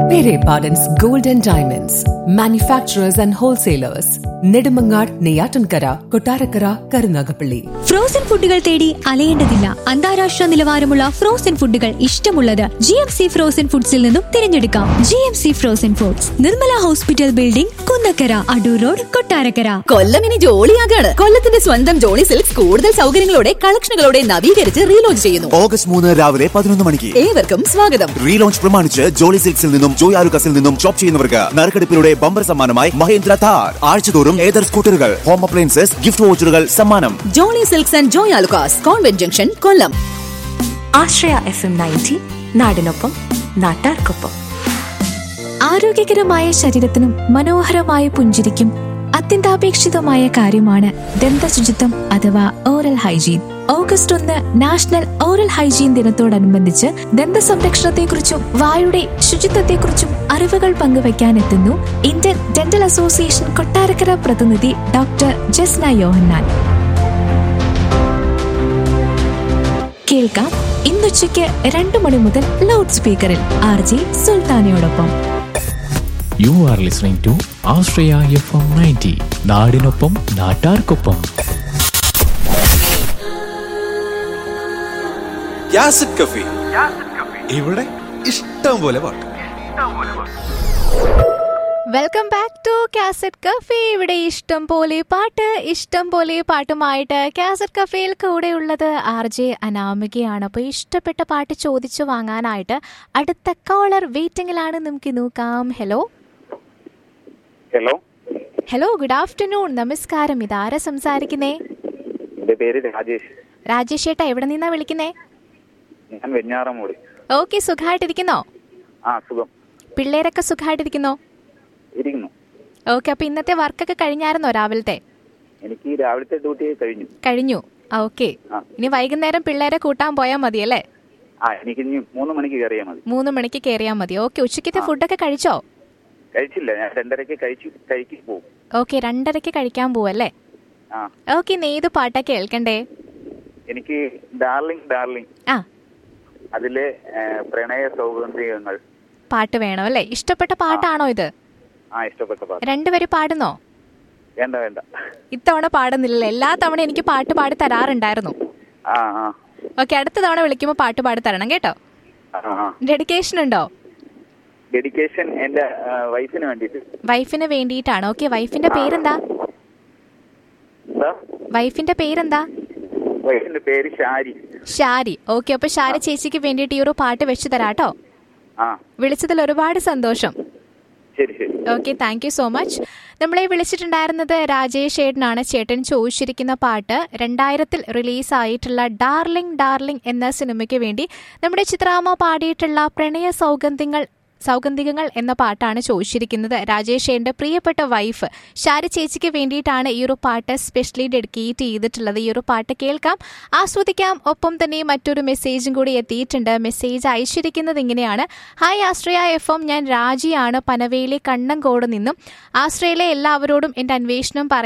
Pere Pardon's Gold and Diamonds, manufacturers and wholesalers, Nedumangad, Neyatankara, Kotarakara, Karunagapalli. Frozen ഫുഡുകൾ തേടി അലയേണ്ടതില്ല അന്താരാഷ്ട്ര നിലവാരമുള്ള ഫ്രോസൺ ഫുഡുകൾ ഇഷ്ടമുള്ളത് ജി എം സി ഫ്രോസൺ ഫുഡ്സിൽ നിന്നും തിരഞ്ഞെടുക്കാം G M C frozen foods Nirmala hospital building Kunnakkara Adoor road Kottarakkara Kollam ഇനി ജോളിയാകാണ് കൊല്ലത്തിന്റെ സ്വന്തം ജോളി സിൽക്സ് കൂടുതൽ സൗകര്യങ്ങളോടെ കളക്ഷനുകളോടെ നവീകരിച്ച് റീലോഞ്ച് ചെയ്യുന്നു ഓഗസ്റ്റ് മൂന്ന് രാവിലെ പതിനൊന്ന് മണിക്ക് ഏവർക്കും സ്വാഗതം റീലോഞ്ച് പ്രമാണിച്ച് ജോളി സിൽക്സിൽ നിന്നും ജോയ് ആലുക്കസിൽ നിന്നും ഷോപ്പ് ചെയ്യുന്നവർക്ക് നറുക്കെടുപ്പിലൂടെ ബമ്പർ സമ്മാനമായി മഹേന്ദ്ര താർ ആഴ്ചതോറും ഏതർ സ്കൂട്ടറുകൾ ഹോം അപ്ലയൻസസ് ഗിഫ്റ്റ് വോച്ചറുകൾ സമ്മാനം Jolly Silks and Joy Alukkas convent junction Kollam Ashraya FM ninety നയൻറ്റി നാടിനൊപ്പം നാട്ടാർക്കൊപ്പം ആരോഗ്യകരമായ ശരീരത്തിനും മനോഹരമായ പുഞ്ചിരിക്കും അത്യന്താപേക്ഷിതമായ കാര്യമാണ് ദന്തശുചിത്വം അഥവാ ഓറൽ ഹൈജീൻ ഓഗസ്റ്റ് ഒന്ന് നാഷണൽ ഓറൽ ഹൈജീൻ ദിനത്തോടനുബന്ധിച്ച് ദന്ത സംരക്ഷണത്തെക്കുറിച്ചും വായുടെ ശുചിത്വത്തെക്കുറിച്ചും അറിവുകൾ പങ്കുവയ്ക്കാൻ എത്തുന്നു ഇന്ത്യൻ ഡെന്റൽ അസോസിയേഷൻ കൊട്ടാരക്കര പ്രതിനിധി ഡോക്ടർ ജസ്ന യോഹന്നാൻ കേൾക്കാം ഇന്നുച്ചയ്ക്ക് രണ്ടു മണി മുതൽ ലൗഡ് സ്പീക്കറിൽ ആർ ജെ സുൽത്താനയോടൊപ്പം you are listening to Ashraya FM ninety നയൻറ്റി നാടിനൊപ്പം നാട്ടാർക്കൊപ്പം യാസിഡ് കഫി ഇവിടെ ഇഷ്ടം പോലെ പാട്ട് welcome back to cassette cafe ഇവിടെ ഇഷ്ടം പോലെ പാട്ട് ഇഷ്ടം പോലെ പാട്ടുമായിട്ട് കാസറ്റ് കഫേയിൽ കൂടെയുള്ളത് ആർ ജെ അനാമികയാണ് അപ്പോൾ ഇഷ്ടപ്പെട്ട പാട്ട് ചോദിച്ചു വാങ്ങാനായിട്ട് അടുത്ത കോളർ വെയിറ്റിംഗിലാണ് നമുക്ക് നോക്കാം hello hello hello good afternoon നമസ്കാരം ഇതാരാ സംസാരിക്കുന്നേ എന്റെ പേര് രാജേഷ് രാജേഷ് ഏട്ടാ എവിടെ നിന്നാ വിളിക്കുന്നേ ഞാൻ വെഞ്ഞാറമൂട് ഓക്കെ സുഖമായിട്ടിരിക്കുന്നോ ആ സുഖം പിള്ളേരൊക്കെ സുഖമായിട്ടിരിക്കുന്നോ ഇരിക്കുന്നു ഓക്കെ അപ്പോൾ ഇന്നത്തെ വർക്കൊക്കെ കഴിഞ്ഞായിരുന്നോ രാവിലത്തെ എനിക്ക് രാവിലത്തെ ഡ്യൂട്ടി കഴിഞ്ഞു കഴിഞ്ഞു ആ ഓക്കെ ആ. ഇനി വൈകുന്നേരം പിള്ളേരെ കൂട്ടാൻ പോയാൽ മതിയല്ലേ ആ എനിക്ക് ഇനി മൂന്ന് മണിക്ക് കയറിയാൽ മതി മൂന്ന് മണിക്ക് കയറിയാൽ മതി ഓക്കെ ഉച്ചക്കത്തെ ഫുഡൊക്കെ കഴിച്ചോ കഴിച്ചില്ല ഞാൻ രണ്ടരക്ക് കഴിച്ചു കഴിക്ക് പോകും ഓക്കെ രണ്ടരയ്ക്ക് കഴിക്കാൻ പോവല്ലേ ആ ഓക്കെ ഇന്ന് ഏത് പാട്ടാ കേൾക്കണ്ടേ എനിക്ക് ഡാർലിംഗ് ഡാർലിംഗ് ആ അതിലെ ഏ, പ്രണയ സൗഗന്ധികങ്ങൾ പാട്ട് വേണം അല്ലേ ഇഷ്ടപ്പെട്ട പാട്ടാണോ ഇത് ആ ഇഷ്ടപ്പെട്ട പാട്ട് രണ്ടുപേരും പാടുന്നോ വേണ്ട വേണ്ട ഇത്തവണ പാടുന്നില്ലല്ലോ എല്ലാ തവണ എനിക്ക് പാട്ട് പാടി തരാറുണ്ടായിരുന്നു ആ ആ ഓക്കെ അടുത്ത തവണ വിളിക്കുമ്പോൾ പാട്ട് പാടി തരണം കേട്ടോ ആ ആ ഡെഡിക്കേഷൻ ഉണ്ടോ ഡെഡിക്കേഷൻ എന്റെ ആ, വൈഫിന് വേണ്ടിയിട്ട് വൈഫിന് വേണ്ടിയിട്ടാണ് ഓക്കെ വൈഫിന്റെ പേരെന്താ സാർ വൈഫിന്റെ പേരെന്താ വൈഫിന്റെ പേര് ഷാരി ഷാരി ഓക്കെ അപ്പൊ ഷാരി ചേച്ചിക്ക് വേണ്ടിയിട്ട് ഈ ഒരു പാട്ട് വെച്ചു തരാട്ടോ ആ വിളിച്ചതിൽ ഒരുപാട് സന്തോഷം ശരി ശരി okay thank you so much നമ്മളെ വിളിച്ചിട്ടുണ്ടായിരുന്നത് രാജേഷ് ചേട്ടനാണ് ചേട്ടൻ ചോദിച്ചിരിക്കുന്ന പാട്ട് രണ്ടായിരത്തിൽ റിലീസായിട്ടുള്ള ഡാർലിംഗ് ഡാർലിംഗ് എന്ന സിനിമയ്ക്ക് വേണ്ടി നമ്മുടെ ചിത്രാമ്മ പാടിയിട്ടുള്ള പ്രണയ സൗഗന്ധികൾ സൗഗന്ധികങ്ങൾ എന്ന പാട്ടാണ് ചോദിച്ചിരിക്കുന്നത് രാജേഷ് ചേട്ടൻ്റെ പ്രിയപ്പെട്ട വൈഫ് ഷാരി ചേച്ചിക്ക് വേണ്ടിയിട്ടാണ് ഈ ഒരു പാട്ട് സ്പെഷ്യലി ഡെഡിക്കേറ്റ് ചെയ്തിട്ടുള്ളത് ഈ ഒരു പാട്ട് കേൾക്കാം ആസ്വദിക്കാം ഒപ്പം തന്നെ മറ്റൊരു മെസ്സേജും കൂടി എത്തിയിട്ടുണ്ട് മെസ്സേജ് അയച്ചിരിക്കുന്നത് ഇങ്ങനെയാണ് ഹായ് ആശ്രയ എഫ് എം ഞാൻ രാജിയാണ് പനവേലി കണ്ണങ്കോട് നിന്നും ആശ്രയയിലെ എല്ലാവരോടും എൻ്റെ അന്വേഷണം പറയാം